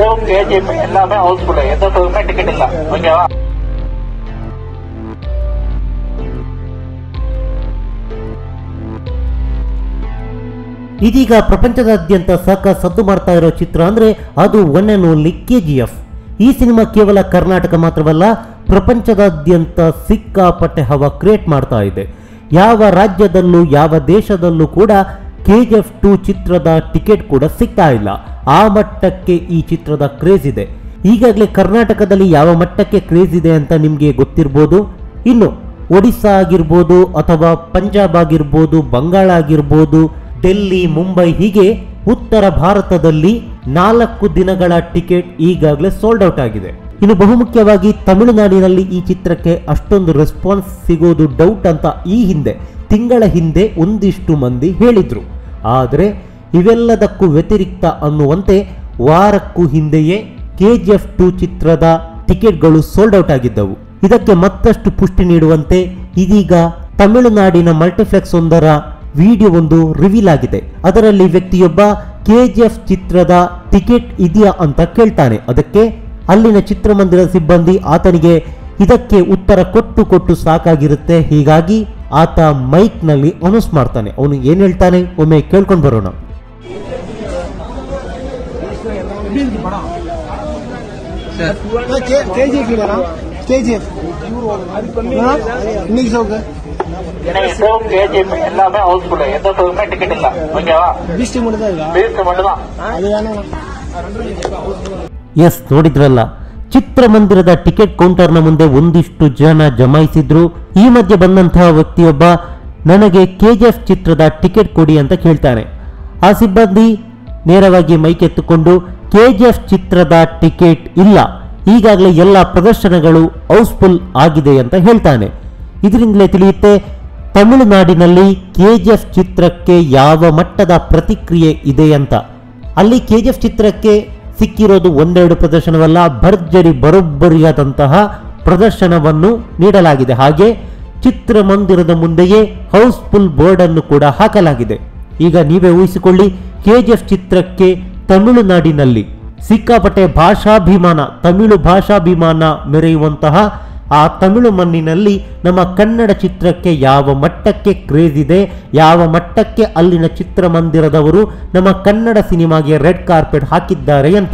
KGF எல்லாமே Housefull எந்த ஷோவுமே ticket இல்ல ஓகேவா ಇದೀಗ ಪ್ರಪಂಚದಾದ್ಯಂತ ಸಾಕ ಸದ್ದು ಮಾಡ್ತಾ ಇರೋ ಚಿತ್ರ ಅಂದ್ರೆ ಅದು one and only K G F ಈ ಸಿನಿಮಾ ಕೇವಲ ಕರ್ನಾಟಕ ಮಾತ್ರವಲ್ಲ ಪ್ರಪಂಚದಾದ್ಯಂತ ಸಿಕ್ಕಾಪಟ್ಟೆ ಹವಾ ಕ್ರಿಯೇಟ್ ಮಾಡ್ತಾ ಇದೆ ಯಾವ ರಾಜ್ಯದಲ್ಲೂ ಯಾವ ದೇಶದಲ್ಲೂ ಕೂಡ ಕೆ ಜಿ ಎಫ್ ಟು ಚಿತ್ರದ ಟಿಕೆಟ್ ಕೂಡ ಸಿಗ್ತಾ ಇಲ್ಲ ಆ ಮಟ್ಟಕ್ಕೆ ಈ ಚಿತ್ರದ ಕ್ರೇಜ್ ಇದೆ ಈಗಾಗಲೇ ಕರ್ನಾಟಕದಲ್ಲಿ ಯಾವ ಮಟ್ಟಕ್ಕೆ ಕ್ರೇಜ್ ಇದೆ ಅಂತ ನಿಮಗೆ ಗೊತ್ತಿರ್ಬೋದು ಇನ್ನು ಒಡಿಸ್ಸಾ ಆಗಿರ್ಬೋದು ಅಥವಾ ಪಂಜಾಬ್ ಆಗಿರ್ಬೋದು ಬಂಗಾಳ ಆಗಿರ್ಬೋದು ಡೆಲ್ಲಿ ಮುಂಬೈ ಹೀಗೆ ಉತ್ತರ ಭಾರತದಲ್ಲಿ ನಾಲ್ಕು ದಿನಗಳ ಟಿಕೆಟ್ ಈಗಾಗಲೇ ಸೋಲ್ಡ್ ಔಟ್ ಆಗಿದೆ ಇನ್ನು ಬಹುಮುಖ್ಯವಾಗಿ ತಮಿಳುನಾಡಿನಲ್ಲಿ ಈ ಚಿತ್ರಕ್ಕೆ ಅಷ್ಟೊಂದು ರೆಸ್ಪಾನ್ಸ್ ಸಿಗೋದು ಡೌಟ್ ಅಂತ ಈ ಹಿಂದೆ ತಿಂಗಳ ಹಿಂದೆ ಒಂದಿಷ್ಟು ಮಂದಿ ಹೇಳಿದ್ರು ಆದರೆ ಇವೆಲ್ಲದಕ್ಕೂ ವ್ಯತಿರಿಕ್ತ ಅನ್ನುವಂತೆ ವಾರಕ್ಕೂ ಹಿಂದೆಯೇ ಕೆ ಜಿ ಎಫ್ ಟು ಚಿತ್ರದ ಟಿಕೆಟ್ಗಳು ಸೋಲ್ಡ್ ಔಟ್ ಆಗಿದ್ದವು ಇದಕ್ಕೆ ಮತ್ತಷ್ಟು ಪುಷ್ಟಿ ನೀಡುವಂತೆ ಇದೀಗ ತಮಿಳುನಾಡಿನ ಮಲ್ಟಿಪ್ಲೆಕ್ಸ್ ಒಂದರ ವಿಡಿಯೋ ಒಂದು ರಿವೀಲ್ ಆಗಿದೆ ಅದರಲ್ಲಿ ವ್ಯಕ್ತಿಯೊಬ್ಬ ಕೆ ಜಿ ಎಫ್ ಚಿತ್ರದ ಟಿಕೆಟ್ ಇದೆಯಾ ಅಂತ ಕೇಳ್ತಾನೆ ಅದಕ್ಕೆ ಅಲ್ಲಿನ ಚಿತ್ರಮಂದಿರ ಸಿಬ್ಬಂದಿ ಆತನಿಗೆ ಇದಕ್ಕೆ ಉತ್ತರ ಕೊಟ್ಟು ಕೊಟ್ಟು ಸಾಕಾಗಿರುತ್ತೆ ಹೀಗಾಗಿ ಆತ ಮೈಕ್ ನಲ್ಲಿ ಅನೌನ್ಸ್ ಮಾಡ್ತಾನೆ ಅವನು ಏನ್ ಹೇಳ್ತಾನೆ ಒಮ್ಮೆ ಕೇಳ್ಕೊಂಡು ಬರೋಣ கேஜிஎஃப் இல்லைனா கேஜிஎஃப் இன்னைக்கு சோக்கு இன்னைக்கு ஷோ கேஜிஎஃப் எல்லாமே ஹவுஸ்ஃபுல் எந்த ஷோவுமே டிக்கெட் இல்ல ஓகேவா பீஸ்ட் மட்டும் தான் இருக்கா பீஸ்ட் மட்டும் தான் அது வேணாம் ಎಸ್ ನೋಡಿದ್ರಲ್ಲ ಚಿತ್ರಮಂದಿರದ ಟಿಕೆಟ್ ಕೌಂಟರ್ನ ಮುಂದೆ ಒಂದಿಷ್ಟು ಜನ ಜಮಾಯಿಸಿದ್ರು ಈ ಮಧ್ಯೆ ಬಂದಂತಹ ವ್ಯಕ್ತಿಯೊಬ್ಬ ನನಗೆ ಕೆ ಜಿ ಎಫ್ ಚಿತ್ರದ ಟಿಕೆಟ್ ಕೊಡಿ ಅಂತ ಕೇಳ್ತಾನೆ ಆ ಸಿಬ್ಬಂದಿ ನೇರವಾಗಿ ಮೈಕ್ ಎತ್ತುಕೊಂಡು ಕೆ ಜಿ ಎಫ್ ಚಿತ್ರದ ಟಿಕೆಟ್ ಇಲ್ಲ ಈಗಾಗಲೇ ಎಲ್ಲ ಪ್ರದರ್ಶನಗಳು ಹೌಸ್ಫುಲ್ ಆಗಿದೆ ಅಂತ ಹೇಳ್ತಾನೆ ಇದರಿಂದಲೇ ತಿಳಿಯುತ್ತೆ ತಮಿಳುನಾಡಿನಲ್ಲಿ ಕೆ ಜಿ ಎಫ್ ಚಿತ್ರಕ್ಕೆ ಯಾವ ಮಟ್ಟದ ಪ್ರತಿಕ್ರಿಯೆ ಇದೆ ಅಂತ ಅಲ್ಲಿ ಕೆ ಜಿ ಎಫ್ ಚಿತ್ರಕ್ಕೆ ಸಿಕ್ಕಿರೋದು ಒಂದೆರಡು ಪ್ರದರ್ಶನವಲ್ಲ ಭರ್ಜರಿ ಬರೋಬ್ಬರಿಯಾದಂತಹ ಪ್ರದರ್ಶನವನ್ನು ನೀಡಲಾಗಿದೆ ಹಾಗೆ ಚಿತ್ರಮಂದಿರದ ಮುಂದೆಯೇ ಹೌಸ್ಫುಲ್ ಬೋರ್ಡ್ ಅನ್ನು ಕೂಡ ಹಾಕಲಾಗಿದೆ ಈಗ ನೀವೇ ಊಹಿಸಿಕೊಳ್ಳಿ ಕೆ ಜಿ ಎಫ್ ಚಿತ್ರಕ್ಕೆ ತಮಿಳುನಾಡಿನಲ್ಲಿ ಸಿಕ್ಕಾಪಟ್ಟೆ ಭಾಷಾಭಿಮಾನ ತಮಿಳು ಭಾಷಾಭಿಮಾನ ಮೆರೆಯುವಂತಹ ಆ ತಮಿಳು ಮಣ್ಣಿನಲ್ಲಿ ನಮ್ಮ ಕನ್ನಡ ಚಿತ್ರಕ್ಕೆ ಯಾವ ಮಟ್ಟಕ್ಕೆ ಕ್ರೇಜ್ ಇದೆ ಯಾವ ಮಟ್ಟಕ್ಕೆ ಅಲ್ಲಿನ ಚಿತ್ರಮಂದಿರದವರು ನಮ್ಮ ಕನ್ನಡ ಸಿನಿಮಾಗೆ ರೆಡ್ ಕಾರ್ಪೆಟ್ ಹಾಕಿದ್ದಾರೆ ಅಂತ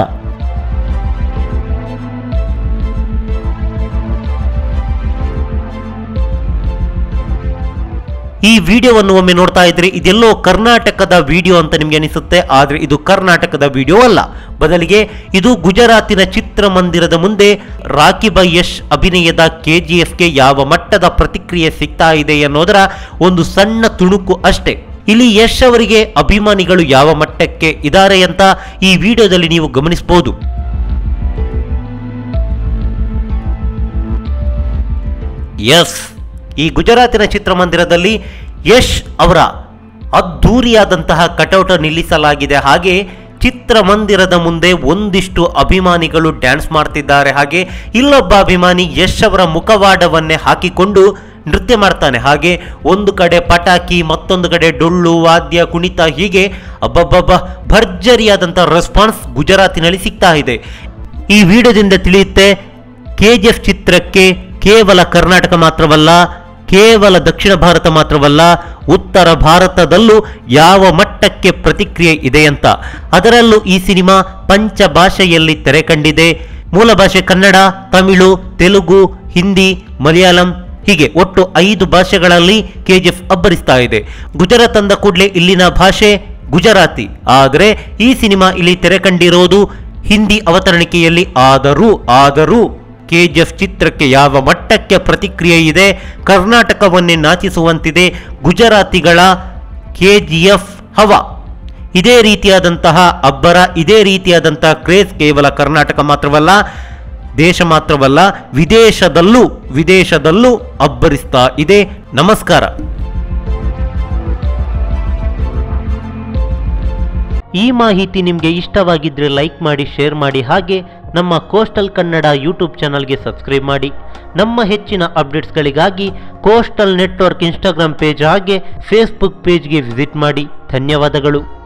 ಈ ವಿಡಿಯೋವನ್ನು ಒಮ್ಮೆ ನೋಡ್ತಾ ಇದ್ರೆ ಇದೆಲ್ಲೋ ಕರ್ನಾಟಕದ ವಿಡಿಯೋ ಅಂತ ನಿಮ್ಗೆ ಅನಿಸುತ್ತೆ ಆದ್ರೆ ಇದು ಕರ್ನಾಟಕದ ವಿಡಿಯೋ ಅಲ್ಲ ಬದಲಿಗೆ ಇದು ಗುಜರಾತಿನ ಚಿತ್ರಮಂದಿರದ ಮುಂದೆ ರಾಕಿ ಬೈ ಯಶ್ ಅಭಿನಯದ ಕೆ ಜಿ ಎಫ್ಗೆ ಯಾವ ಮಟ್ಟದ ಪ್ರತಿಕ್ರಿಯೆ ಸಿಗ್ತಾ ಇದೆ ಅನ್ನೋದರ ಒಂದು ಸಣ್ಣ ತುಣುಕು ಅಷ್ಟೇ ಇಲ್ಲಿ ಯಶ್ ಅವರಿಗೆ ಅಭಿಮಾನಿಗಳು ಯಾವ ಮಟ್ಟಕ್ಕೆ ಇದ್ದಾರೆ ಅಂತ ಈ ವಿಡಿಯೋದಲ್ಲಿ ನೀವು ಗಮನಿಸಬಹುದು ಎಸ್ ಈ ಗುಜರಾತಿನ ಚಿತ್ರಮಂದಿರದಲ್ಲಿ ಯಶ್ ಅವರ ಅದ್ಧೂರಿಯಾದಂತಹ ಕಟೌಟ ನಿಲ್ಲಿಸಲಾಗಿದೆ ಹಾಗೆ ಚಿತ್ರಮಂದಿರದ ಮುಂದೆ ಒಂದಿಷ್ಟು ಅಭಿಮಾನಿಗಳು ಡ್ಯಾನ್ಸ್ ಮಾಡ್ತಿದ್ದಾರೆ ಹಾಗೆ ಇಲ್ಲೊಬ್ಬ ಅಭಿಮಾನಿ ಯಶ್ ಅವರ ಮುಖವಾಡವನ್ನೇ ಹಾಕಿಕೊಂಡು ನೃತ್ಯ ಮಾಡ್ತಾನೆ ಹಾಗೆ ಒಂದು ಕಡೆ ಪಟಾಕಿ ಮತ್ತೊಂದು ಕಡೆ ಡೊಳ್ಳು ವಾದ್ಯ ಕುಣಿತ ಹೀಗೆ ಅಬ್ಬಬ್ಬಬ್ಬ ಭರ್ಜರಿಯಾದಂಥ ರೆಸ್ಪಾನ್ಸ್ ಗುಜರಾತಿನಲ್ಲಿ ಸಿಗ್ತಾ ಇದೆ ಈ ವಿಡಿಯೋದಿಂದ ತಿಳಿಯುತ್ತೆ ಕೆ ಜಿ ಎಫ್ ಚಿತ್ರಕ್ಕೆ ಕೇವಲ ಕರ್ನಾಟಕ ಮಾತ್ರವಲ್ಲ ಕೇವಲ ದಕ್ಷಿಣ ಭಾರತ ಮಾತ್ರವಲ್ಲ ಉತ್ತರ ಭಾರತದಲ್ಲೂ ಯಾವ ಮಟ್ಟಕ್ಕೆ ಪ್ರತಿಕ್ರಿಯೆ ಇದೆ ಅಂತ ಅದರಲ್ಲೂ ಈ ಸಿನಿಮಾ ಪಂಚ ಭಾಷೆಯಲ್ಲಿ ತೆರೆ ಕಂಡಿದೆ ಮೂಲ ಭಾಷೆ ಕನ್ನಡ ತಮಿಳು ತೆಲುಗು ಹಿಂದಿ ಮಲಯಾಳಂ ಹೀಗೆ ಒಟ್ಟು ಐದು ಭಾಷೆಗಳಲ್ಲಿ ಕೆಜಿಎಫ್ ಅಬ್ಬರಿಸ್ತಾ ಇದೆ ಗುಜರಾತ್ ಅಂದ ಕೂಡಲೇ ಇಲ್ಲಿನ ಭಾಷೆ ಗುಜರಾತಿ ಆದರೆ ಈ ಸಿನಿಮಾ ಇಲ್ಲಿ ತೆರೆ ಕಂಡಿರೋದು ಹಿಂದಿ ಅವತರಣಿಕೆಯಲ್ಲಿ ಆದರೂ ಆದರೂ ಕೆಜಿಎಫ್ ಚಿತ್ರಕ್ಕೆ ಯಾವ ಮಟ್ಟಕ್ಕೆ ಪ್ರತಿಕ್ರಿಯೆ ಇದೆ ಕರ್ನಾಟಕವನ್ನೇ ನಾಚಿಸುವಂತಿದೆ ಗುಜರಾತಿಗಳ ಕೆಜಿಎಫ್ ಹವಾ ಇದೇ ರೀತಿಯಾದಂತಹ ಅಬ್ಬರ ಇದೇ ರೀತಿಯಾದಂತಹ ಕ್ರೇಜ್ ಕೇವಲ ಕರ್ನಾಟಕ ಮಾತ್ರವಲ್ಲ ದೇಶ ಮಾತ್ರವಲ್ಲ ವಿದೇಶದಲ್ಲೂ ವಿದೇಶದಲ್ಲೂ ಅಬ್ಬರಿಸ್ತಾ ಇದೆ ನಮಸ್ಕಾರ ಈ ಮಾಹಿತಿ ನಿಮಗೆ ಇಷ್ಟವಾಗಿದ್ದರೆ ಲೈಕ್ ಮಾಡಿ ಶೇರ್ ಮಾಡಿ ಹಾಗೆ ನಮ್ಮ ಕೋಸ್ಟಲ್ ಕನ್ನಡ ಯೂಟ್ಯೂಬ್ ಚಾನಲ್ಗೆ ಸಬ್ಸ್ಕ್ರೈಬ್ ಮಾಡಿ ನಮ್ಮ ಹೆಚ್ಚಿನ ಅಪ್ಡೇಟ್ಸ್ಗಳಿಗಾಗಿ ಕೋಸ್ಟಲ್ ನೆಟ್ವರ್ಕ್ ಇನ್ಸ್ಟಾಗ್ರಾಮ್ ಪೇಜ್ ಹಾಗೆ ಫೇಸ್ಬುಕ್ ಪೇಜ್ಗೆ ವಿಸಿಟ್ ಮಾಡಿ ಧನ್ಯವಾದಗಳು